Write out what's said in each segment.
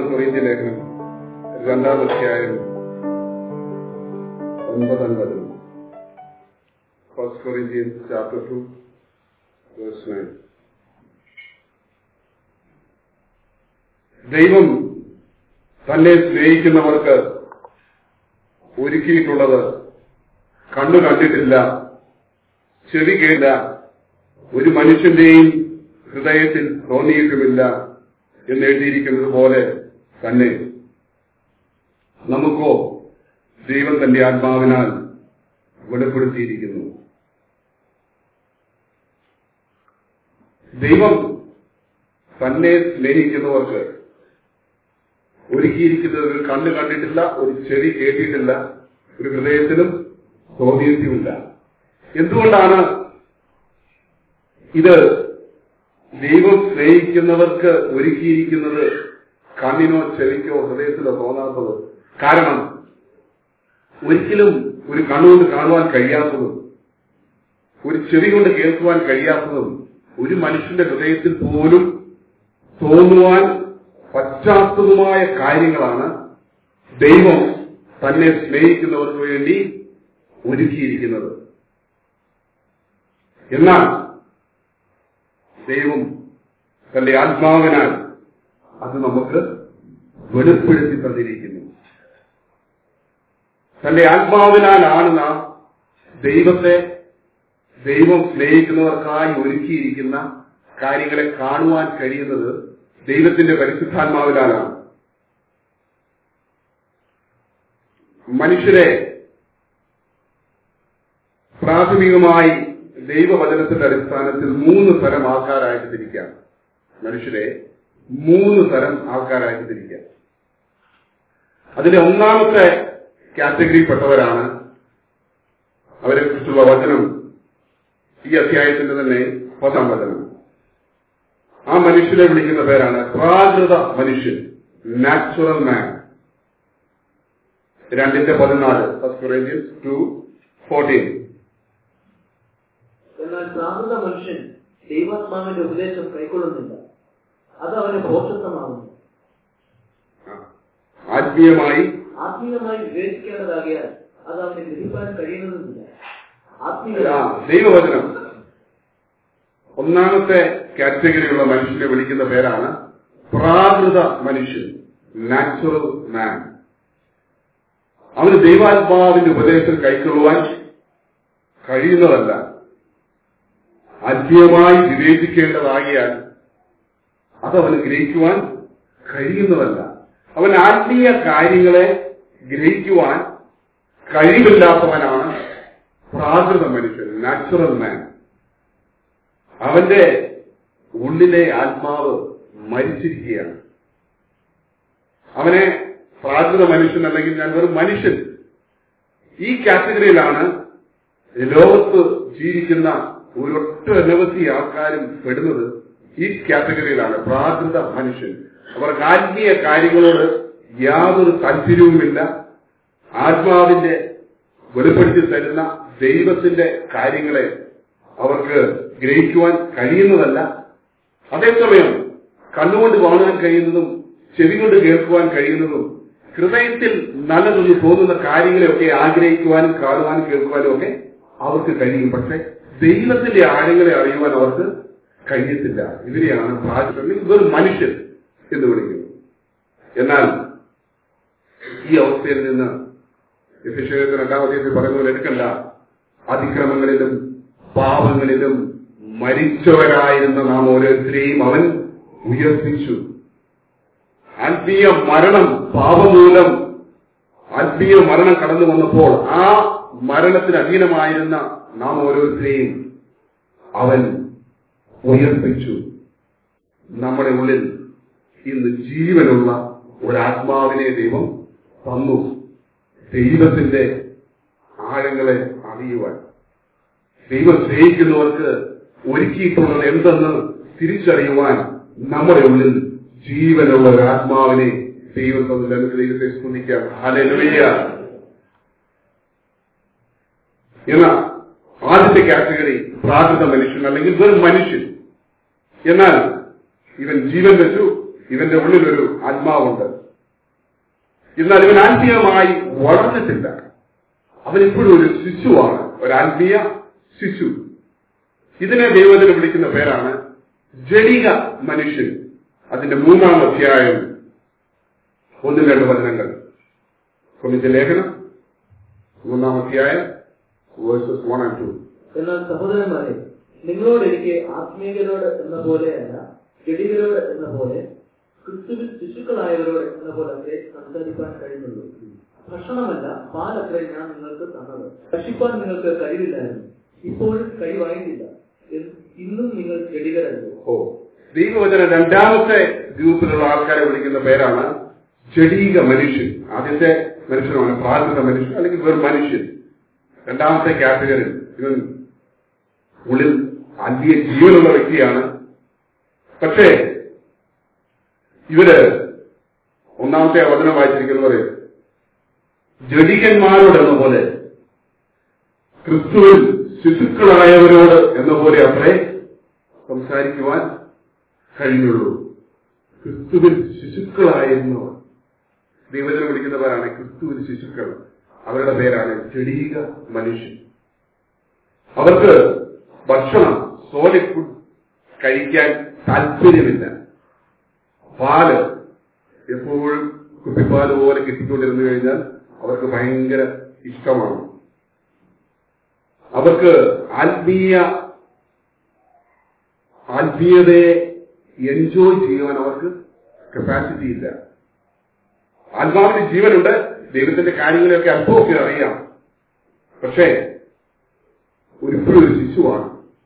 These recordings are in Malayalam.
കൊറിന്ത്യ ലേഖനം രണ്ടാം അധ്യായം ഒൻപതാം വചനം first Corinthians chapter two verse nine ദൈവം തന്നെ സ്നേഹിക്കുന്നവർക്ക് ഒരുക്കിയിട്ടുള്ളത് കണ്ണു കണ്ടിട്ടില്ല ചെവി കേട്ടില്ല ഒരു മനുഷ്യന്റെയും ഹൃദയത്തിൽ തോന്നിയിട്ടുമില്ല എന്ന് എഴുതിയിരിക്കുന്നത് പോലെ തന്നെ നമുക്കോ ദൈവം തന്റെ ആത്മാവിനാൽ വെളിപ്പെടുത്തിയിരിക്കുന്നു ദൈവം തന്നെ സ്നേഹിക്കുന്നവർക്ക് ഒരുക്കിയിരിക്കുന്നത് ഒരു കണ്ണ് കണ്ടിട്ടില്ല ഒരു ചെവി കേട്ടിട്ടില്ല ഒരു ഹൃദയത്തിലും തോന്നിയിട്ടുമില്ല എന്തുകൊണ്ടാണ് ഇത് ദൈവം സ്നേഹിക്കുന്നവർക്ക് ഒരുക്കിയിരിക്കുന്നത് കണ്ണിനോ ചെവിക്കോ ഹൃദയത്തിലോ തോന്നാത്തത് കാരണം ഒരിക്കലും ഒരു കണ്ണുകൊണ്ട് കാണുവാൻ കഴിയാത്തതും ഒരു ചെവി കൊണ്ട് കേൾക്കുവാൻ കഴിയാത്തതും ഒരു മനുഷ്യന്റെ ഹൃദയത്തിൽ പോലും തോന്നുവാൻ പറ്റാത്തതുമായ കാര്യങ്ങളാണ് ദൈവം തന്നെ സ്നേഹിക്കുന്നവർക്ക് വേണ്ടി ഒരുക്കിയിരിക്കുന്നത് എന്നാൽ ദൈവം തന്റെ ആത്മാവിനാൽ അത് നമുക്ക് വെളിപ്പെടുത്തി തന്നിരിക്കുന്നു തന്റെ ആത്മാവിനാലാണ് നാം ദൈവത്തെ ദൈവം സ്നേഹിക്കുന്നവർക്കായി ഒരുക്കിയിരിക്കുന്ന കാര്യങ്ങളെ കാണുവാൻ കഴിയുന്നത് ദൈവത്തിന്റെ പരിശുദ്ധാത്മാവിനാലാണ് മനുഷ്യരെ പ്രാഥമികമായി ദൈവവചനത്തിന്റെ അടിസ്ഥാനത്തിൽ മൂന്ന് തരം ആൾക്കാരായിട്ട് തിരിക്കാം മനുഷ്യരെ മൂന്ന് തരം ആൾക്കാരായിട്ട് തിരിക്കാം അതിലെ ഒന്നാമത്തെ കാറ്റഗറിയിൽപ്പെട്ടവരാണ് അവരെ കുറിച്ചുള്ള വചനം ഈ അധ്യായത്തിന്റെ തന്നെ പതാം വചനം ആ മനുഷ്യരെ വിളിക്കുന്ന പേരാണ് പ്രാകൃത മനുഷ്യൻ നാച്ചുറൽ മാൻ രണ്ടിന്റെ പതിനാല് ഫസ്റ്റ് കൊറേന്ത്യൻസ് ടു ഫോർട്ടീൻ എന്നാൽ പ്രാകൃത മനുഷ്യൻ ദൈവാത്മാവിന്റെ ഉപദേശം കൈക്കൊള്ളുന്നില്ല അത് അവന് ഭോഷത്വമാകുന്നു ആത്മീയമായി ആത്മീയമായി വിവേചിക്കേണ്ടതാകിയാൽ അത് അവന് ഗ്രഹിക്കാൻ കഴിയുന്നതുമില്ല ആത്മീയ ആ, ദൈവവചനം ഒന്നാമത്തെ കാറ്റഗറിയുള്ള മനുഷ്യനെ വിളിക്കുന്ന പേരാണ് പ്രാകൃത മനുഷ്യൻ നാച്ചുറൽ മാൻ അവന് ദൈവാത്മാവിന്റെ ഉപദേശം കൈക്കൊള്ളുവാൻ കഴിയുന്നതല്ല ആത്മീയമായി വിവേചിക്കേണ്ടതാകിയാൽ അതവന് ഗ്രഹിക്കുവാൻ കഴിയുന്നതല്ല അവൻ ആത്മീയ കാര്യങ്ങളെ ഗ്രഹിക്കുവാൻ കഴിവില്ലാത്തവനാണ് പ്രാകൃത മനുഷ്യൻ നാച്ചുറൽ മാൻ അവന്റെ ഉള്ളിലെ ആത്മാവ് മരിച്ചിരിക്കുകയാണ് അവനെ പ്രാകൃത മനുഷ്യൻ അല്ലെങ്കിൽ ഞാൻ വെറും മനുഷ്യൻ ഈ കാറ്റഗറിയിലാണ് ലോകത്ത് ജീവിക്കുന്ന ഒരൊറ്റ അനവധി ആൾക്കാരും പെടുന്നത് ഈ കാറ്റഗറിയിലാണ് പ്രാകൃത മനുഷ്യൻ അവർക്ക് ആത്മീയ കാര്യങ്ങളോട് യാതൊരു താല്പര്യവുമില്ല ആത്മാവിന്റെ വെളിപ്പെടുത്തി തരുന്ന ദൈവത്തിന്റെ കാര്യങ്ങളെ അവർക്ക് ഗ്രഹിക്കുവാൻ കഴിയുന്നതല്ല അതേസമയം കണ്ണുകൊണ്ട് കാണുവാൻ കഴിയുന്നതും ചെവി കൊണ്ട് കേൾക്കുവാൻ കഴിയുന്നതും ഹൃദയത്തിൽ നല്ലതെന്ന് തോന്നുന്ന കാര്യങ്ങളെയൊക്കെ ആഗ്രഹിക്കുവാനും കാണുവാനും കേൾക്കുവാനും ഒക്കെ അവർക്ക് കഴിയും പക്ഷെ ദൈവത്തിന്റെ ആഴങ്ങളെ അറിയുവാൻ അവർക്ക് കഴിയത്തില്ല ഇതിനെയാണ് പ്രാചീനം അല്ലെങ്കിൽ വെറും മനുഷ്യൻ എന്ന് വിളിക്കുന്നത് എന്നാൽ ഈ അവസ്ഥയിൽ നിന്ന് എഫിഷ്യത്തിൽ രണ്ടാം അധ്യായത്തിൽ പറയുന്ന പോലെ എടുക്കണ്ട അതിക്രമങ്ങളിലും പാപങ്ങളിലും മരിച്ചവരായിരുന്ന നാം ഓരോരുത്തരെയും അവൻ ഉയർപ്പിച്ചു ആത്മീയ മരണം പാപമൂലം ആത്മീയ മരണം കടന്നു വന്നപ്പോൾ ആ മരണത്തിന് അധീനമായിരുന്ന നാം ഓരോരുത്തരെയും അവൻ ഉയർപ്പിച്ചു നമ്മുടെ ഉള്ളിൽ ഇന്ന് ജീവനുള്ള ഒരാത്മാവിനെ ദൈവം തന്നു ദൈവത്തിന്റെ ആഴങ്ങളെ അറിയുവാൻ ദൈവം സ്നേഹിക്കുന്നവർക്ക് ഒരുക്കിയിട്ടുള്ളത് എന്തെന്ന് തിരിച്ചറിയുവാൻ നമ്മുടെ ഉള്ളിൽ ജീവനുള്ള ഒരു ആത്മാവിനെ ദൈവം തന്നു നമുക്ക് ദൈവത്തെ സ്തുതിക്കാം ഹല്ലേലൂയ എന്നാൽ ആദ്യത്തെ കാറ്റഗറി പ്രാകൃത മനുഷ്യൻ അല്ലെങ്കിൽ വെറും മനുഷ്യൻ എന്നാൽ ഇവൻ ജീവൻ വെച്ചു ഇവന്റെ ഉള്ളിൽ ഒരു ആത്മാവുണ്ട് എന്നാൽ ഇവൻ ആത്മീയമായി വളർന്നിട്ടില്ല അവൻ ഇപ്പോഴും ഒരു ശിശുവാണ് ഒരു ആത്മീയ ശിശു ഇതിനെ ദൈവത്തിന് വിളിക്കുന്ന പേരാണ് ജടിക മനുഷ്യൻ അതിന്റെ മൂന്നാം അധ്യായം ഒന്നും രണ്ട് വചനങ്ങൾ കൊമിച്ച ലേഖനം മൂന്നാം അധ്യായം വേഴ്സസ് വൺ ആൻഡ് ടു എന്നാൽ സഹോദരന്മാരെ നിങ്ങളോട് എനിക്ക് ആത്മീയരോട് എന്ന പോലെയല്ല ജഡികരോട് എന്ന പോലെ ക്രിസ്തുവിൽ ശിശുക്കളായവരോട് എന്ന പോലെ അത്രേ സംസാരിക്കാൻ കഴിയുന്നുള്ളൂ ഭക്ഷണമല്ല പാലത്രേ ഞാൻ നിങ്ങൾക്ക് തന്നത് ഭക്ഷിപ്പാൻ നിങ്ങൾക്ക് കഴിവില്ലായിരുന്നു ഇപ്പോഴും കഴിവായിട്ടില്ല എന്ന് ഇന്നും നിങ്ങൾ ജഡികരല്ലോ ഓ ദൈവവചന രണ്ടാമത്തെ ഗ്രൂപ്പിലുള്ള ആൾക്കാരെ വിളിക്കുന്ന പേരാണ് ജഡീക മനുഷ്യൻ ആദ്യത്തെ മനുഷ്യനാണ് പ്രാകൃത മനുഷ്യൻ അല്ലെങ്കിൽ വെറും മനുഷ്യൻ രണ്ടാമത്തെ കാറ്റഗറി ഇവൻ ഉള്ളിൽ ആത്മീയ ജീവനുള്ള വ്യക്തിയാണ് പക്ഷേ ഇവര് ഒന്നാമത്തെ വചനം വായിച്ചിരിക്കുന്നവര് ജഡികന്മാരോട് എന്ന പോലെ ക്രിസ്തുവിൽ ശിശുക്കളായവരോട് എന്ന പോലെ അത്രേ സംസാരിക്കുവാൻ കഴിഞ്ഞുള്ളൂ ക്രിസ്തുവിൽ ശിശുക്കളായിരുന്നവർ ദൈവജനം വിളിക്കുന്നവരാണ് ക്രിസ്തുവിൽ ശിശുക്കൾ അവരുടെ പേരാണ് ജഡീക മനുഷ്യൻ അവർക്ക് ഭക്ഷണം സോളിഡ് ഫുഡ് കഴിക്കാൻ താല്പര്യമില്ല പാല് എപ്പോഴും കുപ്പിപ്പാല് പോലെ കിട്ടിക്കൊണ്ടിരുന്നു കഴിഞ്ഞാൽ അവർക്ക് ഭയങ്കര ഇഷ്ടമാണ് അവർക്ക് ആത്മീയ ആത്മീയതയെ എൻജോയ് ചെയ്യുവാൻ അവർക്ക് കപ്പാസിറ്റി ഇല്ല ആത്മാവിന് ജീവനുണ്ട് ദൈവത്തിന്റെ കാര്യങ്ങളെയൊക്കെ അല്പമൊക്കെ അറിയാം പക്ഷേ ഒരിപ്പോഴും ഒരു ശിശുവാണ്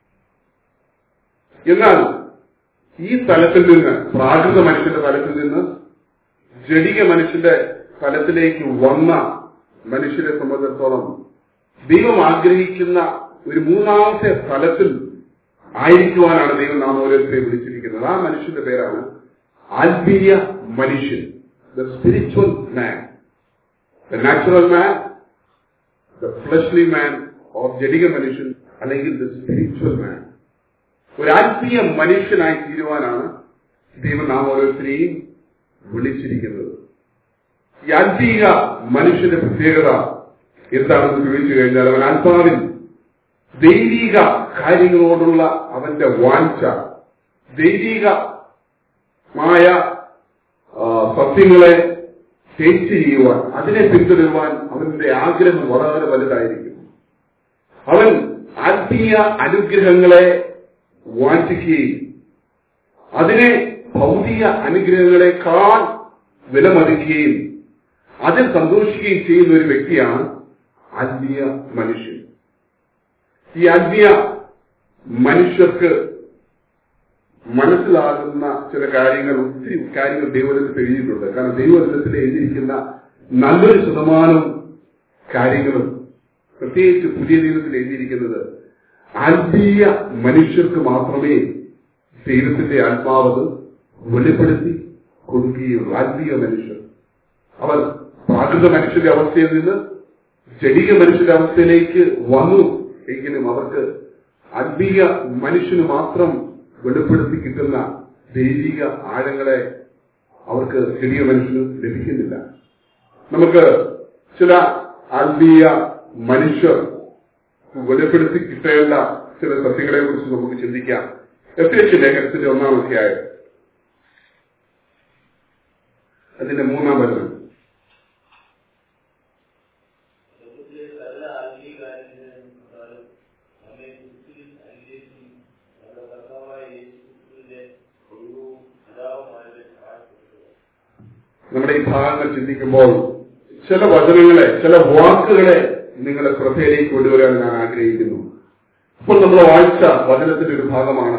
എന്നാൽ ഈ തലത്തിൽ നിന്ന് പ്രാകൃത മനുഷ്യന്റെ തലത്തിൽ നിന്ന് ജടിക മനുഷ്യന്റെ തലത്തിലേക്ക് വന്ന മനുഷ്യരെ സംബന്ധിച്ചിടത്തോളം ദൈവം ആഗ്രഹിക്കുന്ന ഒരു മൂന്നാമത്തെ തലത്തിൽ ആയിരിക്കുവാനാണ് ദൈവം നാം ഓരോരുത്തരെ വിളിച്ചിരിക്കുന്നത് ആ മനുഷ്യന്റെ പേരാണ് ആത്മീയ മനുഷ്യൻ the spiritual man the natural man the fleshly man or ജടിക മനുഷ്യൻ അല്ലെങ്കിൽ ദ സ്പിരിച്വൽ മാൻ ഒരു ആത്മീയ മനുഷ്യനായി തീരുവാനാണ് ദൈവം നാം ഓരോരുത്തരെയും വിളിച്ചിരിക്കുന്നത് ഈ ആത്മീയ മനുഷ്യന്റെ പ്രത്യേകത എന്താണെന്ന് ചോദിച്ചു കഴിഞ്ഞാൽ അവൻ ആത്മാവിൽ ദൈവിക കാര്യങ്ങളോടുള്ള അവന്റെ വാഞ്ച ദൈവികമായ ആ, സത്യങ്ങളെ ടേസ്റ്റ് ചെയ്യുവാൻ അതിനെ പിന്തുടരുവാൻ അവന്റെ ആഗ്രഹം വളരെ വലുതായിരിക്കും അവൻ ആത്മീയ അനുഗ്രഹങ്ങളെ വാഞ്ചിക്കുകയും അതിനെ ഭൗതിക അനുഗ്രഹങ്ങളെക്കാൾ വിലമതിക്കുകയും അതിൽ സന്തോഷിക്കുകയും ചെയ്യുന്ന ഒരു വ്യക്തിയാണ് ആത്മീയ മനുഷ്യൻ ഈ ആത്മീയ മനുഷ്യർക്ക് മനസ്സിലാകുന്ന ചില കാര്യങ്ങൾ ഒത്തിരി കാര്യങ്ങൾ ദൈവത്തിൽ എഴുതിയിട്ടുണ്ട് കാരണം ദൈവത്തിൽ എഴുതിയിരിക്കുന്ന നല്ലൊരു ശതമാനം കാര്യങ്ങളും പ്രത്യേകിച്ച് പുതിയ ദൈവത്തിൽ എഴുതിയിരിക്കുന്നത് ആത്മീയ മനുഷ്യർക്ക് മാത്രമേ ദൈവത്തിന്റെ ആത്മാവത് വെളിപ്പെടുത്തി കൊടുക്കുകയുള്ളൂ ആത്മീയ മനുഷ്യർ അവർ പ്രാകൃത മനുഷ്യന്റെ അവസ്ഥയിൽ നിന്ന് ജടിക മനുഷ്യന്റെ അവസ്ഥയിലേക്ക് വന്നു എങ്കിലും അവർക്ക് ആത്മീയ മനുഷ്യന് മാത്രം വെളിപ്പെടുത്തി കിട്ടുന്ന ദൈവിക ആഴങ്ങളെ അവർക്ക് ജടിക മനുഷ്യന് ലഭിക്കുന്നില്ല നമുക്ക് ചില ആത്മീയ മനുഷ്യർ വെളിപ്പെടുത്തി കിട്ടേണ്ട ചില സത്യങ്ങളെ കുറിച്ച് നമുക്ക് ചിന്തിക്കാം എഫ് എച്ച് ലേഖനത്തിന്റെ ഒന്നാം അധ്യായം അതിന്റെ മൂന്നാം വചനം ലോകത്തിലെ സകല ആത്മീയ കാര്യങ്ങളും നമ്മെ ക്രിസ്തുവിൽ അനുഗ്രഹിച്ചും നമ്മുടെ കർത്താവായ യേശുക്രിസ്തുവിന്റെ ദൈവവും പിതാവുമായവരെ സഹായപ്പെടുത്തുക നമ്മുടെ ഈ ഭാഗങ്ങൾ ചിന്തിക്കുമ്പോൾ ചില വചനങ്ങളെ ചില വാക്കുകളെ നിങ്ങളെ ശ്രദ്ധയിലേക്ക് കൊണ്ടുവരാൻ ഞാൻ ആഗ്രഹിക്കുന്നു ഇപ്പോൾ നമ്മൾ വായിച്ച വചനത്തിന്റെ ഒരു ഭാഗമാണ്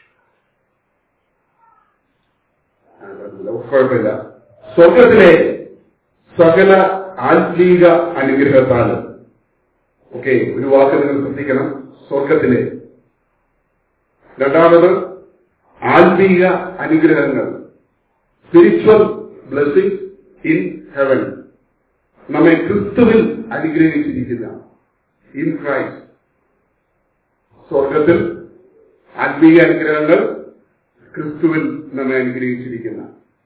ആ, കുഴപ്പമില്ല സ്വർഗത്തിലെ സകല ആത്മീക അനുഗ്രഹത്താൽ ഓക്കെ ഒരു വാക്ക് നിങ്ങൾ ശ്രദ്ധിക്കണം സ്വർഗത്തിലെ രണ്ടാമത് ആത്മീക അനുഗ്രഹങ്ങൾ സ്പിരിച്വൽ ബ്ലെസ്സിംഗ് ഇൻ ഹെവൻ നമ്മെ ക്രിസ്തുവിൽ അനുഗ്രഹിച്ചിരിക്കുന്ന ഇൻ ക്രൈസ്റ്റ് സ്വർഗത്തിൽ ആത്മീയ അനുഗ്രഹങ്ങൾ ക്രിസ്തുവിൽ നമ്മെ അനുഗ്രഹിച്ചിരിക്കുന്ന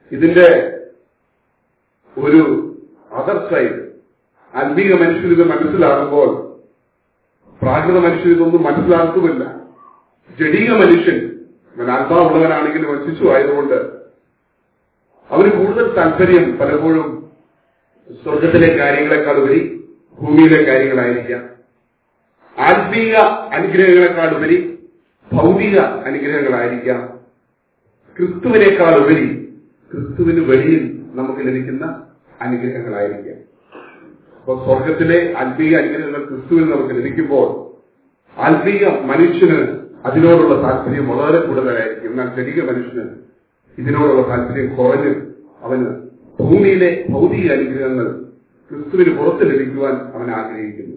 ഇതിന്റെ ഒരു അതർ സൈഡ് ആത്മീക മനുഷ്യർ ഇത് മനസ്സിലാകുമ്പോൾ പ്രാകൃത മനുഷ്യർ ഇതൊന്നും മനസ്സിലാക്കുമില്ല ജഡീക മനുഷ്യൻ അവൻ ആത്മാവുള്ളവനാണെങ്കിലും അവൻ ശിശു ആയതുകൊണ്ട് അവന് കൂടുതൽ താല്പര്യം പലപ്പോഴും സ്വർഗത്തിലെ കാര്യങ്ങളെക്കാൾ ഉപരി ഭൂമിയിലെ കാര്യങ്ങളായിരിക്കാം ആത്മീക അനുഗ്രഹങ്ങളെക്കാൾ ഉപരി ഭൗതിക അനുഗ്രഹങ്ങളായിരിക്കാം ക്രിസ്തുവിനേക്കാൾ ഉപരി ക്രിസ്തുവിന് വെളിയിൽ നമുക്ക് ലഭിക്കുന്ന അനുഗ്രഹങ്ങളായിരിക്കാം അപ്പൊ സ്വർഗത്തിലെ ആത്മീയ അനുഗ്രഹങ്ങൾ ക്രിസ്തുവിൽ നമുക്ക് ലഭിക്കുമ്പോൾ ആത്മീയ മനുഷ്യന് അതിനോടുള്ള താല്പര്യം വളരെ കൂടുതലായിരിക്കും എന്നാൽ ജനിക മനുഷ്യന് ഇതിനോടുള്ള താല്പര്യം കുറഞ്ഞ് അവന് ഭൂമിയിലെ ഭൗതിക അനുഗ്രഹങ്ങൾ ക്രിസ്തുവിന് പുറത്ത് ലഭിക്കുവാൻ അവൻ ആഗ്രഹിക്കുന്നു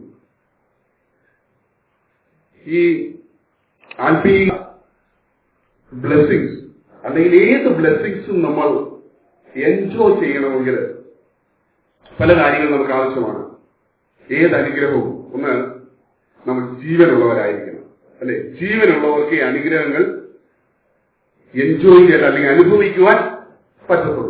ഈ ആത്മീയ ബ്ലെസ്സിങ്സ് അല്ലെങ്കിൽ ഏത് ബ്ലെസ്സിങ്സും നമ്മൾ എൻജോയ് ചെയ്യണമെങ്കിൽ പല കാര്യങ്ങൾ നമുക്ക് ആവശ്യമാണ് ഏത് അനുഗ്രഹവും ഒന്ന് നമ്മൾ ജീവനുള്ളവരായിരിക്കണം അല്ലെ ജീവനുള്ളവർക്ക് ഈ അനുഗ്രഹങ്ങൾ എൻജോയ് ചെയ്യാൻ അല്ലെങ്കിൽ അനുഭവിക്കുവാൻ പറ്റത്തുള്ളൂ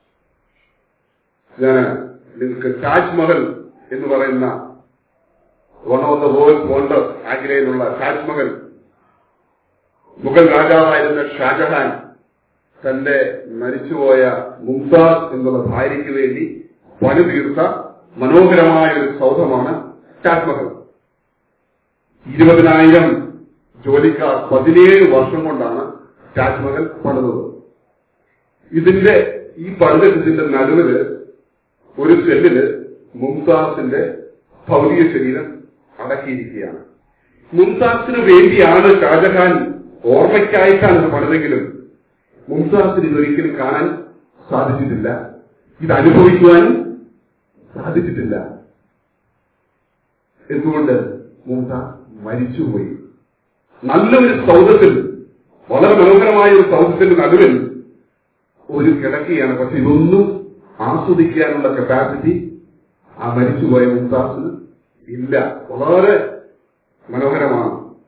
ഞാൻ നിങ്ങൾക്ക് താജ്മഹൽ എന്ന് പറയുന്ന one of the world wonder ആഗ്രയിലുള്ള താജ്മഹൽ മുഗൾ രാജാവായിരുന്ന ഷാജഹാൻ തന്റെ മരിച്ചുപോയ മുംതാസ് എന്നുള്ള ഭാര്യയ്ക്ക് വേണ്ടി പണിതീർത്ത മനോഹരമായ ഒരു സൗധമാണ് താജ്മഹൽ ഇരുപതിനായിരം ജോലിക്കാർ പതിനേഴ് വർഷം കൊണ്ടാണ് താജ്മഹൽ പണിതത് ഇതിന്റെ ഈ പണിതത്തിന്റെ നടുവില് ഒരു സെല്ലില് മുംതാസിന്റെ ഭൗതിക ശരീരം അടക്കിയിരിക്കുകയാണ് മുംതാസിന് വേണ്ടിയാണ് ഷാജഹാൻ ഓർമ്മയ്ക്കായിട്ടാണ് ഇത് പണിതെങ്കിലും മുംതാസിന് ഇതൊരിക്കലും കാണാൻ സാധിച്ചിട്ടില്ല ഇത് അനുഭവിക്കുവാനും സാധിച്ചിട്ടില്ല എന്തുകൊണ്ട് മുംതാസ് മരിച്ചുപോയി നല്ലൊരു സൗധത്തിൽ വളരെ മനോഹരമായ ഒരു സൗധത്തിന്റെ നടുവിൽ ഒരു കിടക്കുകയാണ് പക്ഷെ ഇതൊന്നും ആസ്വദിക്കാനുള്ള കപ്പാസിറ്റി ആ മരിച്ചുപോയ മുംതാസിന് ഇല്ല വളരെ മനോഹരമാണ്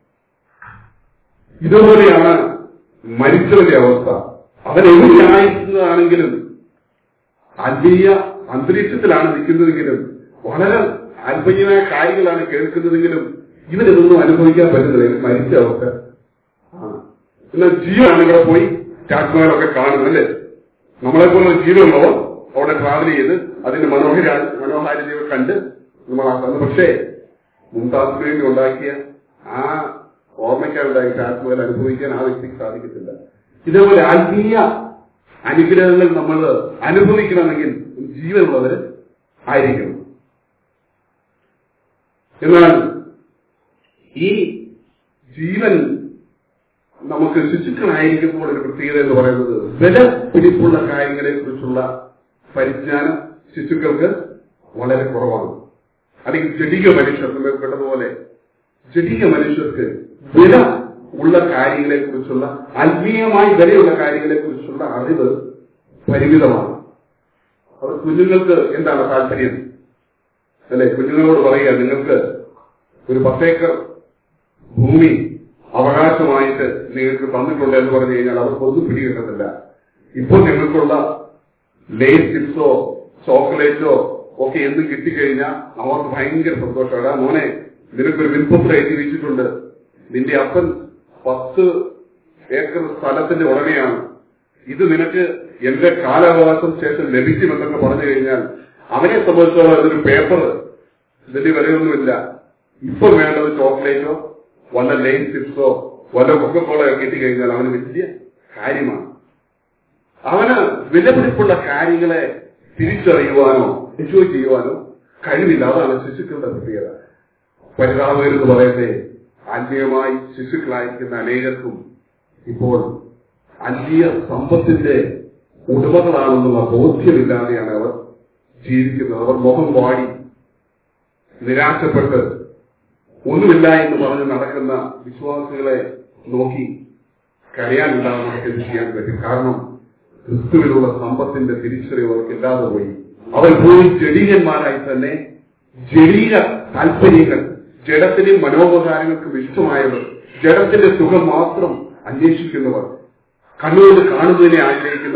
ഇതുപോലെയാണ് മരിച്ചവന്റെ അവസ്ഥ അവൻ എവിടെയായിരിക്കുന്നതാണെങ്കിലും ആത്മീയ അന്തരീക്ഷത്തിലാണ് നിൽക്കുന്നതെങ്കിലും വളരെ ആത്മീയമായ കാര്യങ്ങളാണ് കേൾക്കുന്നതെങ്കിലും ഇവനിതൊന്നും അനുഭവിക്കാൻ പറ്റുന്നില്ല ഇത് മരിച്ച അവസ്ഥ ആണ് എന്നാൽ ജീവനാണ് ഇവിടെ പോയി താജ്മഹലൊക്കെ കാണുന്നത് അല്ലേ നമ്മളെപ്പോലുള്ള ജീവനുള്ളവർ അവിടെ ട്രാവൽ ചെയ്ത് അതിന്റെ മനോഹര മനോഹാരിതയൊക്കെ കണ്ട് നമ്മൾ ആക്കുന്നു പക്ഷേ മുംതാസിന് വേണ്ടി ഉണ്ടാക്കിയ ആ ഓർമ്മയ്ക്കായി ഉണ്ടാക്കിയ താജ്മഹൽ അനുഭവിക്കാൻ ആ വ്യക്തിക്ക് സാധിക്കത്തില്ല ഇതേപോലെ ആത്മീയ അനുഗ്രഹങ്ങൾ നമ്മൾ അനുഭവിക്കണമെങ്കിൽ ജീവനുള്ളവര് ആയിരിക്കണം എന്നാൽ ഈ ജീവൻ നമുക്ക് ശിശുക്കളായിരിക്കുമ്പോൾ ഒരു പ്രത്യേകത എന്ന് പറയുന്നത് വില പിടിപ്പുള്ള കാര്യങ്ങളെ കുറിച്ചുള്ള പരിജ്ഞാനം ശിശുക്കൾക്ക് വളരെ കുറവാണ് അല്ലെങ്കിൽ ജടിക മനുഷ്യർ നമ്മൾ കേട്ടതുപോലെ ജടിക മനുഷ്യർക്ക് വില ഉള്ള കാര്യങ്ങളെ കുറിച്ചുള്ള ആത്മീയമായി വിലയുള്ള കാര്യങ്ങളെ കുറിച്ചുള്ള അറിവ് പരിമിതമാണ് അവർ കുഞ്ഞുങ്ങൾക്ക് എന്താണ് താല്പര്യം അല്ലെ കുഞ്ഞുങ്ങളോട് പറയുക നിങ്ങൾക്ക് ഒരു പത്തേക്കർ ഭൂമി അവകാശമായിട്ട് നിങ്ങൾക്ക് തന്നിട്ടുണ്ട് എന്ന് പറഞ്ഞു കഴിഞ്ഞാൽ അവർക്കൊന്നും പിടികിട്ടുന്നില്ല ഇപ്പോൾ നിങ്ങൾക്കുള്ള ലേസ് ചിപ്സോ ചോക്ലേറ്റോ ഒക്കെ എന്തും കിട്ടിക്കഴിഞ്ഞാൽ അവർക്ക് ഭയങ്കര സന്തോഷമാണ് ആ മോനെ നിനക്കൊരു വിൽപ്പത്രം എഴുതി വെച്ചിട്ടുണ്ട് നിന്റെ അപ്പൻ പത്ത് ഏക്കർ സ്ഥലത്തിന്റെ ഉടമയാണ് ഇത് നിനക്ക് എന്റെ കാലാവകാശം ശേഷം ലഭിക്കുമെന്നൊക്കെ പറഞ്ഞു കഴിഞ്ഞാൽ അവനെ സംബന്ധിച്ചോളം ഇതൊരു പേപ്പർ ഇതിന്റെ വിലയൊന്നുമില്ല ഇപ്പൊ വേണ്ടത് ചോക്ലേറ്റോ വല്ല ലെയിൻ ചിപ്സോ വല്ല കൊക്കക്കോളയോ കിട്ടിക്കഴിഞ്ഞാൽ അവന് വലിയ കാര്യമാണ് അവന് വിലപിടിപ്പുള്ള കാര്യങ്ങളെ തിരിച്ചറിയുവാനോ എൻജോയ് ചെയ്യുവാനോ കഴിവില്ല അതാണ് ശിശുക്കളുടെ പ്രത്യേകത പരിതാപകരെന്ന് പറയട്ടെ ആത്മീയമായി ശിശുക്കളായിരിക്കുന്ന അനേകർക്കും ഇപ്പോൾ ആത്മീയ സമ്പത്തിന്റെ ഉടമകളാണെന്നുള്ള ബോധ്യമില്ലാതെയാണ് അവർ ജീവിക്കുന്നത് അവർ മുഖം വാടി നിരാശപ്പെട്ട് ഒന്നുമില്ല എന്ന് പറഞ്ഞ് നടക്കുന്ന വിശ്വാസികളെ നോക്കി കരയാനില്ലാതെ നമുക്ക് എന്ത് ചെയ്യാൻ പറ്റും കാരണം ക്രിസ്തുവിലുള്ള സമ്പത്തിന്റെ തിരിച്ചറിവ് അവർക്ക് ഇല്ലാതെ പോയി അവർ പോയി ജഡീകന്മാരായി തന്നെ ജഡീക താല്പര്യങ്ങൾ ജഡത്തിനും മനോപകാരങ്ങൾക്കും ഇഷ്ടമായവർ ജഡത്തിന്റെ സുഖം മാത്രം അന്വേഷിക്കുന്നവർ കണ്ണുകൊണ്ട് കാണുന്നതിനെ ആഗ്രഹിക്കുന്നവർ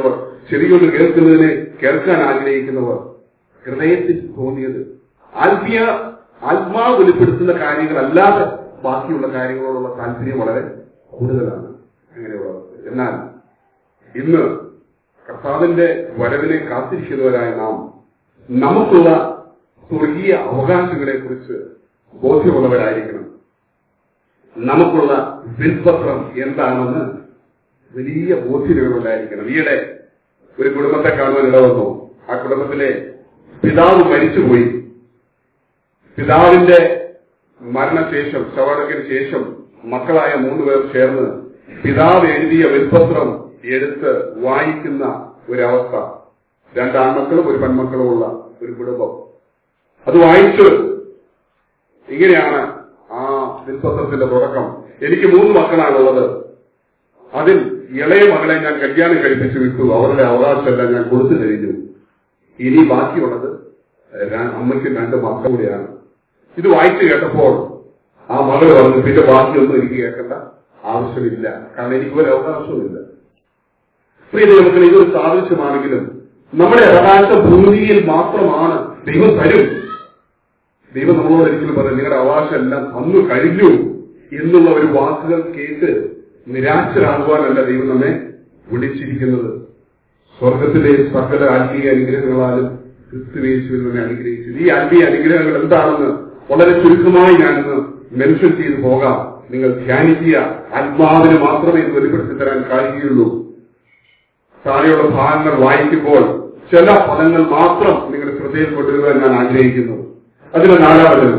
ചെറിയൊന്ന് കേൾക്കുന്നതിനെ കേൾക്കാൻ ആഗ്രഹിക്കുന്നവർ ഹൃദയത്തിൽ തോന്നിയത് ആത്മീയ ആത്മാവ് വെളിപ്പെടുത്തുന്ന കാര്യങ്ങളല്ലാതെ ബാക്കിയുള്ള കാര്യങ്ങളോടുള്ള താല്പര്യം വളരെ കൂടുതലാണ് അങ്ങനെയുള്ളത് എന്നാൽ ഇന്ന് കർത്താവിന്റെ വരവിനെ കാത്തിരിക്കുന്നവരായ നാം നമുക്കുള്ള സ്വർഗീയ അവകാശങ്ങളെ കുറിച്ച് ബോധ്യമുള്ളവരായിരിക്കണം നമുക്കുള്ള വിൽപത്രം എന്താണെന്ന് വലിയ ബോധ്യതകളുണ്ടായിരിക്കണം ഈയിടെ ഒരു കുടുംബത്തെ കാണുവാൻ ഇടവന്നു ആ കുടുംബത്തിലെ പിതാവ് മരിച്ചുപോയി പിതാവിന്റെ മരണശേഷം ശവടക്കിന് ശേഷം മക്കളായ മൂന്ന് പേർ ചേർന്ന് പിതാവ് എഴുതിയ വിൽപത്രം എടുത്ത് വായിക്കുന്ന ഒരവസ്ഥ രണ്ട് ആൺമക്കളും ഒരു പെൺമക്കളുമുള്ള ഒരു കുടുംബം അത് വായിച്ച് ഇങ്ങനെയാണ് ആ വിൽപത്രത്തിന്റെ തുടക്കം എനിക്ക് മൂന്ന് മക്കളാണുള്ളത് അതിൽ ഇളയ മകളെ ഞാൻ കല്യാണം കഴിപ്പിച്ചു വിട്ടു അവരുടെ അവകാശമെല്ലാം ഞാൻ കൊടുത്തു കഴിഞ്ഞു ഇനി ബാക്കിയുള്ളത് ര- അമ്മയ്ക്ക് രണ്ട് മക്കൾ കൂടിയാണ് ഇത് വായിച്ചു കേട്ടപ്പോൾ ആ മകൾ പറഞ്ഞു പിന്നെ ബാക്കിയൊന്നും എനിക്ക് കേൾക്കേണ്ട ആവശ്യമില്ല കാരണം എനിക്ക് ഒരു അവകാശവുമില്ല പ്രിയ ദൈവത്തിന് ഇതൊരു സാദൃശ്യമാണെങ്കിലും നമ്മുടെ അവകാശം ഭൂമിയിൽ മാത്രമാണ് ദൈവം തരും ദൈവം നമ്മളോട് ഒരിക്കലും പറയും നിങ്ങളുടെ അവകാശം എല്ലാം അന്ന് കഴിഞ്ഞു എന്നുള്ള ഒരു വാക്കുകൾ കേട്ട് നിരാശരാകുവാനല്ല ദൈവം നമ്മെ വിളിച്ചിരിക്കുന്നത് സ്വർഗത്തിലെ സകല ആത്മീയ അനുഗ്രഹങ്ങളാലും ക്രിസ്തുവേശുവിൽ നമ്മെ അനുഗ്രഹിച്ചത് ഈ ആത്മീയ അനുഗ്രഹങ്ങൾ എന്താണെന്ന് വളരെ ചുരുക്കമായി ഞാനിന്ന് മെൻഷൻ ചെയ്തു പോകാം നിങ്ങൾ ധ്യാനിക്കുക ആത്മാവിന് മാത്രമേ ഇത് വെളിപ്പെടുത്തി തരാൻ കഴിയുകയുള്ളൂ താഴെയുള്ള ഭാഗങ്ങൾ വായിക്കുമ്പോൾ ചില പദങ്ങൾ മാത്രം നിങ്ങളുടെ ശ്രദ്ധയിൽ കൊണ്ടുവരുവാൻ ഞാൻ ആഗ്രഹിക്കുന്നു അതിന് നാലാമത്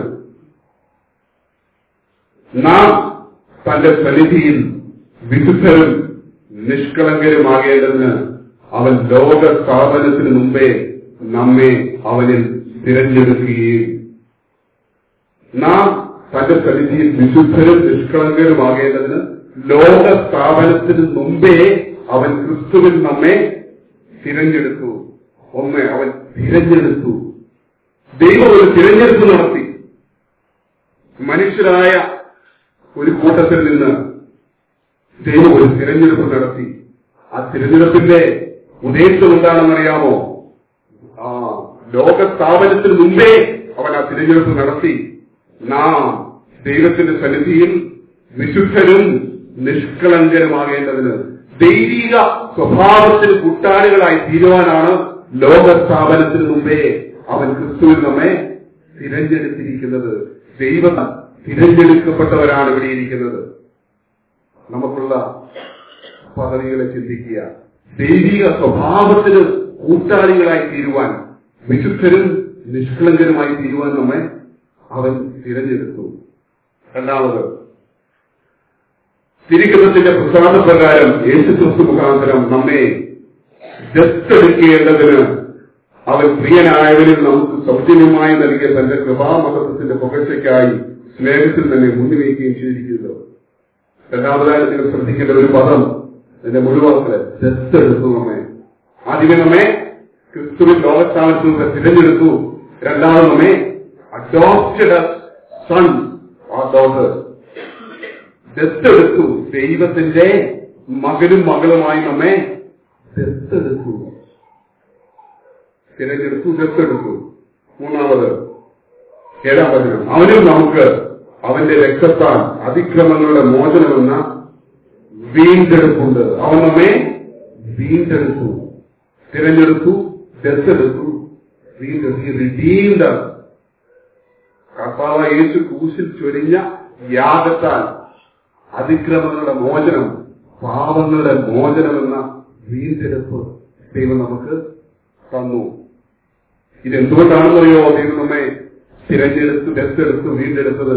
നാം തന്റെ സന്നിധിയിൽ വിശുദ്ധരും നിഷ്കളങ്കരുമാകേണ്ടതിന് അവൻ ലോക സ്ഥാപനത്തിന് മുമ്പേ നമ്മെ അവനിൽ തിരഞ്ഞെടുക്കുകയും നാം തന്റെ സന്നിധിയിൽ വിശുദ്ധരും നിഷ്കളങ്കരുമാകേണ്ടതിന് ലോക സ്ഥാപനത്തിന് മുമ്പേ അവൻ ക്രിസ്തുവിൽ നമ്മെ തിരഞ്ഞെടുത്തു ഒന്ന് അവൻ തിരഞ്ഞെടുത്തു ദൈവം ഒരു തിരഞ്ഞെടുപ്പ് നടത്തി മനുഷ്യരായ ഒരു കൂട്ടത്തിൽ നിന്ന് ദൈവം ഒരു തിരഞ്ഞെടുപ്പ് നടത്തി ആ തിരഞ്ഞെടുപ്പിന്റെ ഉദ്ദേശം എന്താണെന്നറിയാമോ ആ ലോക സ്ഥാപനത്തിന് മുമ്പേ അവൻ ആ തിരഞ്ഞെടുപ്പ് നടത്തി നാം ദൈവത്തിന്റെ സന്നിധിയിൽ വിശുദ്ധരും നിഷ്കളങ്കരുമാകേണ്ടതിന് ദൈവിക സ്വഭാവത്തിന് കൂട്ടാളികളായി തീരുവാനാണ് ലോക സ്ഥാപനത്തിന് മുമ്പേ അവൻ ക്രിസ്തുവിൽ നമ്മെ തിരഞ്ഞെടുത്തിരിക്കുന്നത് ദൈവം തിരഞ്ഞെടുക്കപ്പെട്ടവരാണ് ഇവിടെ ഇരിക്കുന്നത് നമുക്കുള്ള പദവികളെ ചിന്തിക്കുക ദൈവിക സ്വഭാവത്തിന് കൂട്ടാളികളായി തീരുവാൻ വിശുദ്ധരും നിഷ്കളങ്കരുമായി തീരുവാൻ നമ്മെ അവൻ തിരഞ്ഞെടുത്തു രണ്ടാമത് തിരിക്കുന്നതിന്റെ പ്രസാദപ്രകാരം യേശുക്രിസ്തു മുഖാന്തരം നമ്മെ ദത്തെടുക്കേണ്ടതിന് അവൻ പ്രിയനായവരിൽ നമുക്ക് സൗജന്യമായി നൽകിയ തന്റെ കൃപാമഹത്വത്തിന്റെ പുകഴ്ചയ്ക്കായി സ്നേഹത്തിൽ തന്നെ മുൻനിവയ്ക്കുകയും ചെയ്തിരിക്കുന്നു രണ്ടാമതായി നിങ്ങൾ ശ്രദ്ധിക്കേണ്ട ഒരു പദം അതിന്റെ മുഴുവാക്കള് ദത്തെടുത്തു നമ്മെ ആദ്യമേ നമ്മെ ക്രിസ്തുവിൻ ലോകസ്ഥാനത്ത് നിന്ന് തിരഞ്ഞെടുത്തു രണ്ടാമത് നമ്മെ അഡോപ്റ്റഡ് സൺ ആ ഡോട്ടേഴ്സ് ദത്തെടുത്തു ദൈവത്തിന്റെ മകനും മകളുമായി നമ്മെ ദത്തെടുത്തു തിരഞ്ഞെടുത്തു ദത്തെടുത്തു മൂന്നാമത് ഏഴാം വചനം അവനും നമുക്ക് അവന്റെ രക്തത്താൽ അതിക്രമങ്ങളുടെ മോചനമെന്ന വീണ്ടെടുപ്പുണ്ട് അവൻ നമ്മെ വീണ്ടെടുത്തു തിരഞ്ഞെടുത്തു ദത്തെടുത്തു വീണ്ടെടുത്തു റിഡീംഡ് കർത്താവ് യേശു ക്രൂശിൽ ചൊരിഞ്ഞ യാഗത്താൽ അതിക്രമങ്ങളുടെ മോചനം പാപങ്ങളുടെ മോചനമെന്ന വീണ്ടെടുപ്പ് ദൈവം നമുക്ക് തന്നു ഇതെന്തുകൊണ്ടാണെന്നറിയോ ദൈവം നമ്മെ തിരഞ്ഞെടുത്ത് ദത്തെടുത്ത് വീണ്ടെടുത്തത്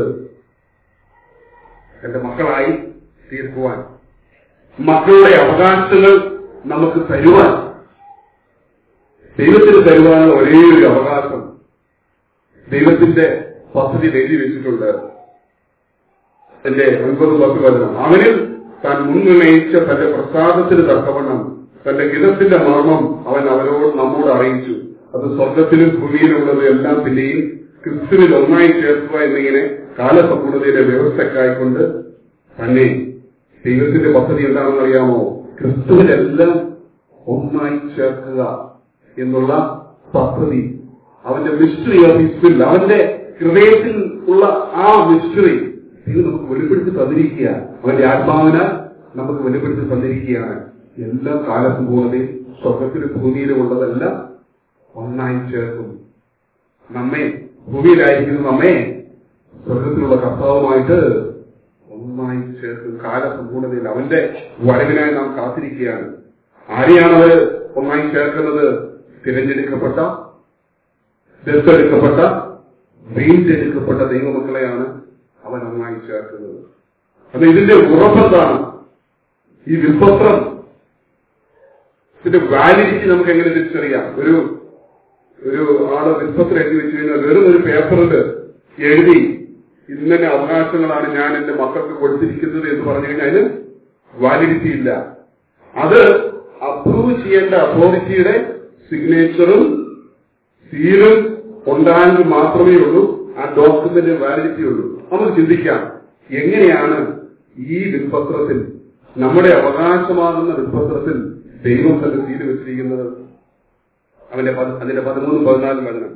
എന്റെ മക്കളായി തീർക്കുവാൻ മക്കളുടെ അവകാശങ്ങൾ നമുക്ക് തരുവാൻ ദൈവത്തിന് തരുവാനുള്ള ഒരേ ഒരു അവകാശം ദൈവത്തിന്റെ പദ്ധതി എഴുതി വെച്ചിട്ടുണ്ട് എന്റെ ഒൻപത് പത്ത് വചനം അവനിൽ താൻ മുൻനിർണയിച്ച തന്റെ പ്രസാദത്തിന് തക്കവണ്ണം തന്റെ ഗിതത്തിന്റെ മർമ്മം അവൻ അവരോട് നമ്മോട് അറിയിച്ചു അത് സ്വർഗത്തിലും ഭൂമിയിലുള്ളത് എല്ലാം പിന്നെയും ക്രിസ്തുവിൽ ഒന്നായി ചേർക്കുക എന്നിങ്ങനെ കാലസമ്പൂർണതയുടെ വ്യവസ്ഥക്കായിക്കൊണ്ട് തന്നെ ദൈവത്തിന്റെ പദ്ധതി എന്താണെന്ന് അറിയാമോ ക്രിസ്തുവിലെല്ലാം ഒന്നായി ചേർക്കുക എന്നുള്ള പദ്ധതി അവന്റെ മിസ്റ്ററി ഓഫ് ഹിസ്പിൽ അവന്റെ ഹൃദയത്തിൽ ഉള്ള ആ മിസ്റ്ററി ഇത് നമുക്ക് വെളിപ്പെടുത്തി തന്നിരിക്കുക അവന്റെ ആത്മാവിനാൽ നമുക്ക് വെളിപ്പെടുത്തി തന്നിരിക്കുകയാണ് എല്ലാ കാലത്തും പൂർണ്ണതയും സ്വർഗത്തിലും ഭൂമിയിലും ഉള്ളതെല്ലാം ഒന്നായി ചേർക്കും നമ്മെ ഭൂമിയിലായിരിക്കുന്ന നമ്മെ സ്വർഗത്തിലുള്ള കർത്താവുമായിട്ട് ഒന്നായി ചേർക്കും കാലസമ്പൂർണതയിൽ അവന്റെ വരവിനായി നാം കാത്തിരിക്കുകയാണ് ആരെയാണ് അവർ ഒന്നായി ചേർക്കുന്നത് തിരഞ്ഞെടുക്കപ്പെട്ട ദത്തെടുക്കപ്പെട്ട വീണ്ടെടുക്കപ്പെട്ട ദൈവമക്കളെയാണ് അവൻ ഒന്നായി ചേർക്കുന്നത് അപ്പൊ ഇതിന്റെ ഉറപ്പെന്താണ് ഈ വിൽപത്രം ഇതിന്റെ വാലിഡിറ്റി നമുക്ക് എങ്ങനെ തിരിച്ചറിയാം ഒരു ഒരു ആള് വിൽപത്രം എഴുതി വെച്ച് കഴിഞ്ഞാൽ വെറും ഒരു പേപ്പറിൽ എഴുതി ഇന്നലെ അവകാശങ്ങളാണ് ഞാൻ എന്റെ മക്കൾക്ക് കൊടുത്തിരിക്കുന്നത് എന്ന് പറഞ്ഞു കഴിഞ്ഞാൽ അതിന് വാലിഡിറ്റി ഇല്ല അത് അപ്രൂവ് ചെയ്യേണ്ട അതോറിറ്റിയുടെ സിഗ്നേച്ചറും സീലും ഉണ്ടായെങ്കിൽ മാത്രമേ ഉള്ളൂ ആ ഡോക്യുമെന്റ് വാലിഡിറ്റി ഉള്ളൂ നമുക്ക് ചിന്തിക്കാം എങ്ങനെയാണ് ഈ വിൽപത്രത്തിൽ നമ്മുടെ അവകാശമാകുന്ന വിൽപത്രത്തിൽ ദൈവം തന്റെ സീല് വെച്ചിരിക്കുന്നത് അവന്റെ പത്- അതിന്റെ പതിമൂന്നും പതിനാലും വചനം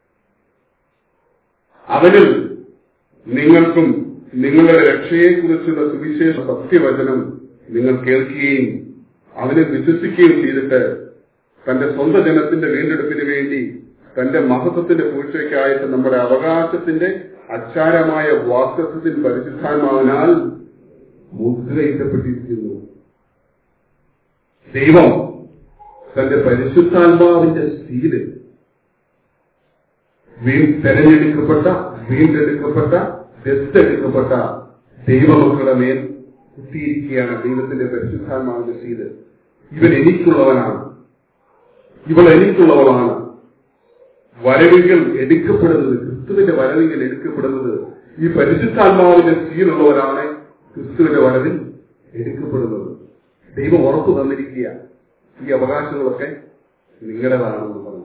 അവനിൽ നിങ്ങൾക്കും നിങ്ങളുടെ രക്ഷയെക്കുറിച്ചുള്ള സുവിശേഷ സത്യവചനം നിങ്ങൾ കേൾക്കുകയും അവനെ വിശ്വസിക്കുകയും ചെയ്തിട്ട് തന്റെ സ്വന്തം ജനത്തിന്റെ വീണ്ടെടുപ്പിന് വേണ്ടി തന്റെ മഹത്വത്തിന്റെ പൂഴ്ചയ്ക്കായിട്ട് നമ്മുടെ അവകാശത്തിന്റെ അച്ചാരമായ വാസ്തവത്തിൽ പരിശുദ്ധാത്മാവിനാൽ മുദ്രയിട്ടപ്പെട്ടിരിക്കുന്നു ദൈവം തന്റെ പരിശുദ്ധാത്മാവിന്റെ സീല് വീ തെരഞ്ഞെടുക്കപ്പെട്ട വീണ്ടെടുക്കപ്പെട്ട ദത്തെടുക്കപ്പെട്ട ദൈവമക്കളുടെ മേൽ കുത്തിയിരിക്കുകയാണ് ദൈവത്തിന്റെ പരിശുദ്ധാത്മാവിന്റെ സീല് ഇവൻ എനിക്കുള്ളവനാണ് ഇവൾ എനിക്കുള്ളവളാണ് വരവികൾ എടുക്കപ്പെടുന്നത് ക്രിസ്തുവിന്റെ വരവികൾ എടുക്കപ്പെടുന്നത് ഈ പരിശുദ്ധാത്മാവിന്റെ സീലുള്ളവരാണ് ക്രിസ്തുവിന്റെ വരവിൽ എടുക്കപ്പെടുന്നത് ദൈവം ഉറപ്പു തന്നിരിക്കുക ഈ അവകാശങ്ങളൊക്കെ നിങ്ങളുടേതാണെന്ന് പറഞ്ഞു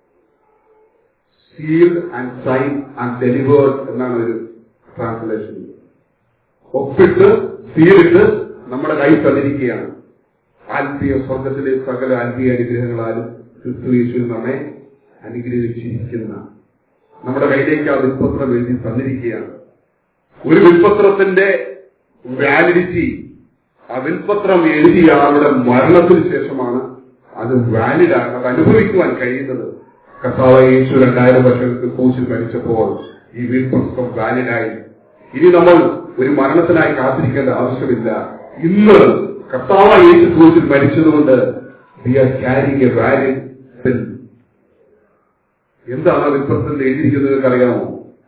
sealed and sign and delivered എന്നാണ് ഒരു ട്രാൻസ്ലേഷൻ ഒപ്പിട്ട് സീലിട്ട് നമ്മുടെ കൈ തന്നിരിക്കുകയാണ് ആത്മീയ സ്വർഗത്തിലെ സകല ആത്മീയ അനുഗ്രഹങ്ങളാലും ക്രിസ്തു യേശുവിൽ നമ്മെ അനുഗ്രഹിച്ചിരിക്കുന്ന നമ്മുടെ കയ്യിലേക്ക് ആ വിൽപത്രം എഴുതി തന്നിരിക്കുകയാണ് ഒരു വിൽപത്രത്തിന്റെ വാലിഡിറ്റി ആ വിൽപത്രം എഴുതിയ ആളുടെ മരണത്തിന് ശേഷമാണ് അത് വാലിഡ് ആണ് അത് അനുഭവിക്കുവാൻ കഴിയുന്നത് കർത്താവ് യേശു രണ്ടായിരം വർഷങ്ങൾക്ക് കോച്ചിൽ മരിച്ചപ്പോൾ ഈ വിൽപത്രം വാലിഡായി ഇനി നമ്മൾ ഒരു മരണത്തിനായി കാത്തിരിക്കേണ്ട ആവശ്യമില്ല ഇന്ന് കർത്താവ് യേശു ക്രൂശിൽ മരിച്ചതുകൊണ്ട് we are carrying a valid bill എന്താണ് ആ വിൽപ്പത്തിൽ എഴുതിയിരിക്കുന്നത് നിങ്ങൾക്ക് അറിയാമോ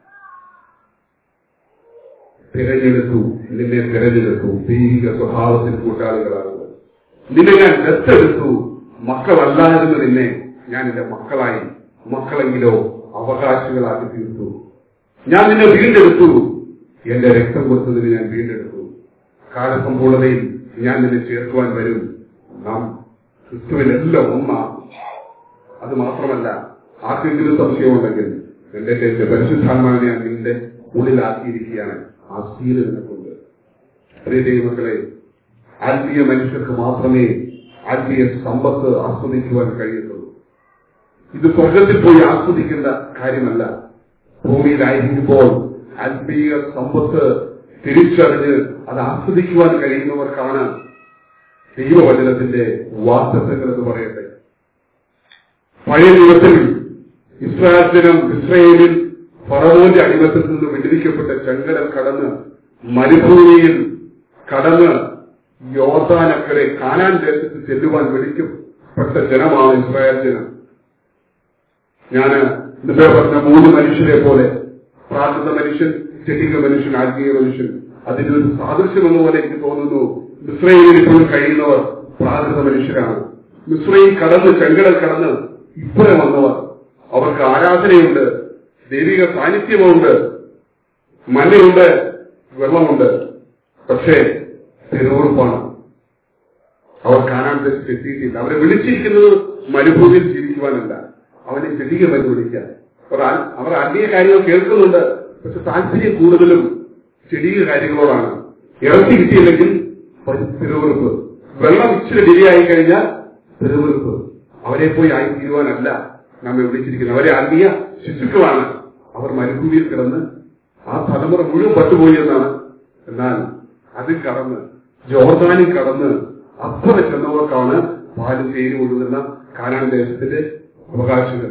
തിരഞ്ഞെടുത്തു നിന്നെ തിരഞ്ഞെടുത്തു ദൈവിക സ്വഭാവത്തിൽ കൂട്ടാളികളാകുന്നത് നിന്നെ ഞാൻ ദത്തെടുത്തു മക്കളല്ലായിരുന്നു നിന്നെ ഞാൻ എന്റെ മക്കളായി മക്കളെങ്കിലോ അവകാശികളാക്കി തീർത്തു ഞാൻ നിന്നെ വീണ്ടെടുത്തു എന്റെ രക്തം കൊടുത്തതിന് ഞാൻ വീണ്ടെടുത്തു കാലസമ്പൂർണതയിൽ ഞാൻ നിന്നെ ചേർക്കുവാൻ വരും നാം ക്രിസ്തുവിനെല്ലാം ഒന്നാണ് അത് മാത്രമല്ല ആർക്കെങ്കിലും സംശയമുണ്ടെങ്കിൽ എന്റെ എന്റെ പരിശുദ്ധാത്മാവിനെ ഞാൻ നിന്റെ ഉള്ളിലാക്കിയിരിക്കുകയാണ് ആ സീല് നിനക്കുണ്ട് പ്രിയ ദൈവമക്കളെ ആത്മീയ മനുഷ്യർക്ക് മാത്രമേ ആത്മീയ സമ്പത്ത് ആസ്വദിക്കുവാൻ കഴിയത്തുള്ളൂ ഇത് സ്വർഗത്തിൽ പോയി ആസ്വദിക്കേണ്ട കാര്യമല്ല ഭൂമിയിലായിരിക്കുമ്പോൾ ആത്മീയ സമ്പത്ത് തിരിച്ചറിഞ്ഞ് അത് ആസ്വദിക്കുവാൻ കഴിയുന്നവർക്കാണ് ദൈവവചനത്തിന്റെ വാസ്തവങ്ങൾ എന്ന് പറയട്ടെ പഴയ നിയമത്തിൽ ഇസ്രായേൽ ജനം ഇസ്രയേലിൽ ഫറവോന്റെ അടിമത്തിൽ നിന്ന് വിടുവിക്കപ്പെട്ട ചെങ്കടൽ കടന്ന് മരുഭൂമിയിൽ കടന്ന് യോർദാനക്കരെ കാനാൻ ദേശത്ത് ചെല്ലുവാൻ വിളിക്കപ്പെട്ട ജനമാണ് ഇസ്രായേൽ ജനം ഞാന് മുമ്പേ പറഞ്ഞ മൂന്ന് മനുഷ്യരെ പോലെ പ്രാകൃത മനുഷ്യൻ ചെടിക മനുഷ്യൻ ആത്മീയ മനുഷ്യൻ അതിന്റെ ഒരു സാദൃശ്യം എന്ന പോലെ എനിക്ക് തോന്നുന്നു മിശ്രയിൽ ഇപ്പോഴും കഴിയുന്നവർ പ്രാകൃത മനുഷ്യരാണ് മിശ്രയിൽ കടന്ന് ചെങ്കടൽ കടന്ന് ഇപ്പുറം വന്നവർ അവർക്ക് ആരാധനയുണ്ട് ദൈവിക സാന്നിധ്യമുണ്ട് മഞ്ഞയുണ്ട് വെള്ളമുണ്ട് പക്ഷേ തിരുവുറുപ്പാണ് അവർ കാണാൻ ദേശത്ത് എത്തിയിട്ടില്ല അവരെ വിളിച്ചിരിക്കുന്നത് മരുഭൂമിയിൽ ജീവിക്കുവാനല്ല അവനെ ചെടിക മരുന്ന് വിളിക്കാൻ അവർ ആ- അവർ ആത്മീയ കാര്യങ്ങൾ കേൾക്കുന്നുണ്ട് പക്ഷെ താല്പര്യം കൂടുതലും ചെടിയ കാര്യങ്ങളോടാണ് ഇറച്ചി കിട്ടിയില്ലെങ്കിൽ പരി- തിരുവുറുപ്പ് വെള്ളം ഇച്ചിരി ഡിലേ ആയി കഴിഞ്ഞാൽ തെരുവെടുപ്പ് അവരെ പോയി ആയിത്തീരുവാനല്ല നമ്മെ വിളിച്ചിരിക്കുന്നത് അവരെ ആത്മീയ ശിശുക്കളാണ് അവർ മരുഭൂമിയിൽ കിടന്ന് ആ തലമുറ മുഴുവൻ പട്ടുപോയി എന്നാണ് എന്നാൽ അത് കടന്ന് ജോർദാനിൽ കടന്ന് അത്ര ചെന്നവർക്കാണ് പാലും തേരും ഒഴുകുന്ന കാനാൻ ദേശത്തിന്റെ അവകാശങ്ങൾ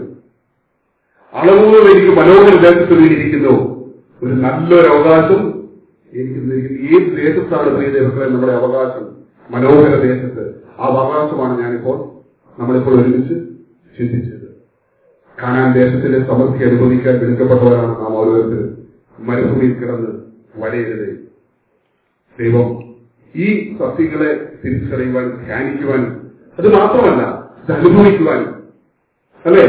അളവുകൾ എനിക്ക് മനോഹര ദേശത്ത് വീണിരിക്കുന്നു ഒരു നല്ലൊരു അവകാശം എനിക്ക് തന്നിരിക്കുന്നു. ഏത് ദേശത്താണ് പ്രിയ ദൈവങ്ങളെ നമ്മുടെ അവകാശം മനോഹര ദേശത്ത് ആ അവകാശമാണ് ഞാനിപ്പോൾ നമ്മളിപ്പോൾ ഒരുമിച്ച് ചിന്തിച്ചത് കാനാൻ ദേശത്തിന്റെ സമൃദ്ധി അനുഭവിക്കാൻ വിളിക്കപ്പെട്ടവരാണ് നാം ഓരോരുത്തരും മരുഭൂമിയിൽ കിടന്ന് വലയരുതേ ദൈവം ഈ സത്യങ്ങളെ തിരിച്ചറിയുവാൻ ധ്യാനിക്കുവാനും അത് മാത്രമല്ല ഇത് അനുഭവിക്കുവാനും അല്ലേ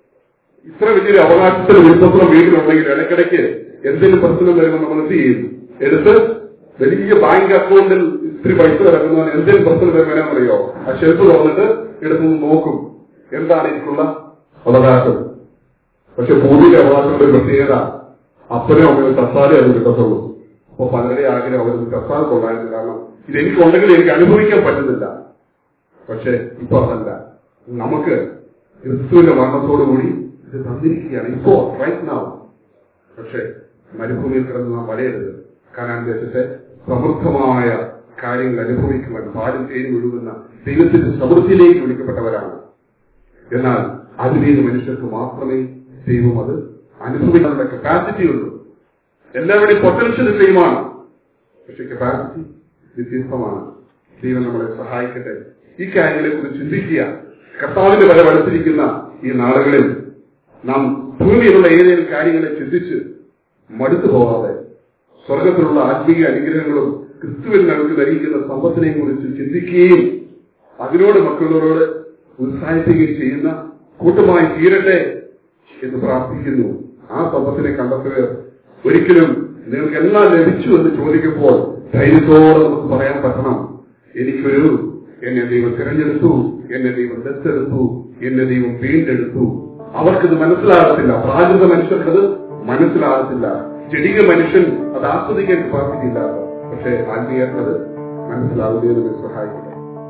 ഇത്ര വലിയൊരു അവകാശത്തിന് വിരുദ്ധത്വം വീട്ടിലുണ്ടെങ്കിൽ ഇടയ്ക്കിടയ്ക്ക് എന്തെങ്കിലും പ്രശ്നം വരുമ്പോൾ നമ്മൾ എന്ത് ചെയ്യും എടുത്ത് വലിയ ബാങ്ക് അക്കൗണ്ടിൽ ഇത്തിരി പൈസ കിടക്കുന്നവൻ എന്തെങ്കിലും പ്രശ്നം വരുമ്പോൾ അറിയോ ആ ഷെൽഫ് തുറന്നിട്ട് എടുത്ത് നോക്കും എന്താണ് എനിക്കുള്ള അവകാശം പക്ഷെ ഭൂമിയുടെ അവകാശങ്ങളുടെ പ്രത്യേകത അപ്പനും അമ്മയും കസാലെ അത് കിട്ടത്തുള്ളൂ അപ്പൊ പലരുടെ ആഗ്രഹം അവർ കസാൽ കൊള്ളാനില്ല കാരണം ഇത് എനിക്കുണ്ടെങ്കിൽ എനിക്ക് അനുഭവിക്കാൻ പറ്റുന്നില്ല പക്ഷെ ഇപ്പൊ അതല്ല നമുക്ക് ക്രിസ്തുവിന്റെ മരണത്തോടുകൂടി ഇത് തന്നിരിക്കുകയാണ് ഇപ്പോ റൈറ്റ് നാവ് പക്ഷെ മരുഭൂമിയിൽ കിടന്ന് നാം വലയരുത് കാനാൻ ദേശത്തെ സമൃദ്ധമായ കാര്യങ്ങൾ അനുഭവിക്കുവാൻ പാലും തേരി ഒഴുകുന്ന ദൈവത്തിന്റെ സമൃദ്ധിയിലേക്ക് വിളിക്കപ്പെട്ടവരാണ് എന്നാൽ അതിലേത് മനുഷ്യർക്ക് മാത്രമേ ദൈവം അത് അനുഭവിക്കാനുള്ള കപ്പാസിറ്റി ഉള്ളൂ എല്ലാവരുടെയും പൊട്ടൻഷ്യൽ സെയിമാണ് പക്ഷെ കപ്പാസിറ്റി വ്യത്യസ്തമാണ് ദൈവം നമ്മളെ സഹായിക്കട്ടെ ഈ കാര്യങ്ങളെ കുറിച്ച് ചിന്തിക്കുക കർത്താവിന്റെ വരെ അടുത്തിരിക്കുന്ന ഈ നാളുകളിൽ നാം ഭൂമിയിലുള്ള ഏതെങ്കിലും കാര്യങ്ങളെ ചിന്തിച്ച് മടുത്തു പോകാതെ സ്വർഗത്തിലുള്ള ആത്മീയ അനുഗ്രഹങ്ങളും ക്രിസ്തുവിൽ നമുക്ക് നൽകിക്കുന്ന സമ്പത്തിനെയും കുറിച്ച് ചിന്തിക്കുകയും അതിനോട് മക്കളോട് ഉത്സാഹിപ്പിക്കുകയും ചെയ്യുന്ന കൂട്ടമായി തീരട്ടെ എന്ന് പ്രാർത്ഥിക്കുന്നു ആ സമ്പത്തിനെ കണ്ടെത്തുക ഒരിക്കലും നിങ്ങൾക്ക് എല്ലാം ലഭിച്ചു എന്ന് ചോദിക്കുമ്പോൾ ധൈര്യത്തോടെ നമുക്ക് പറയാൻ പറ്റണം എനിക്കൊരു എന്നെ ദൈവം തിരഞ്ഞെടുത്തു എന്നെ ദൈവം ദത്തെടുത്തു എന്നെ ദൈവം വീണ്ടെടുത്തു അവർക്കിത് മനസ്സിലാകത്തില്ല പ്രാകൃത മനുഷ്യർക്കത് മനസ്സിലാകത്തില്ല ജടിക മനുഷ്യൻ അത് ആസ്വദിക്കാൻ സാധിക്കില്ല പക്ഷെ ആത്മീയർക്കത് മനസ്സിലാവുകയെന്ന് സഹായിക്കട്ടെ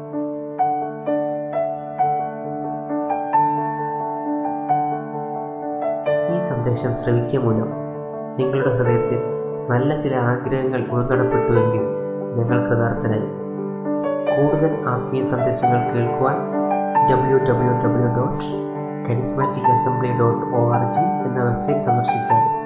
ഈ സന്ദേശം ശ്രവിക്കുക മൂലം നിങ്ങളുടെ ഹൃദയത്തിൽ നല്ല ചില ആഗ്രഹങ്ങൾ ഉൾക്കടപ്പെട്ടുവെങ്കിൽ ഞങ്ങൾ കൃതാർത്ഥനായി കൂടുതൽ ആത്മീയ സന്ദേശങ്ങൾ കേൾക്കുവാൻ W W W dot charismatic assembly dot O R G എന്ന വെബ്സൈറ്റ് സന്ദർശിച്ചാൽ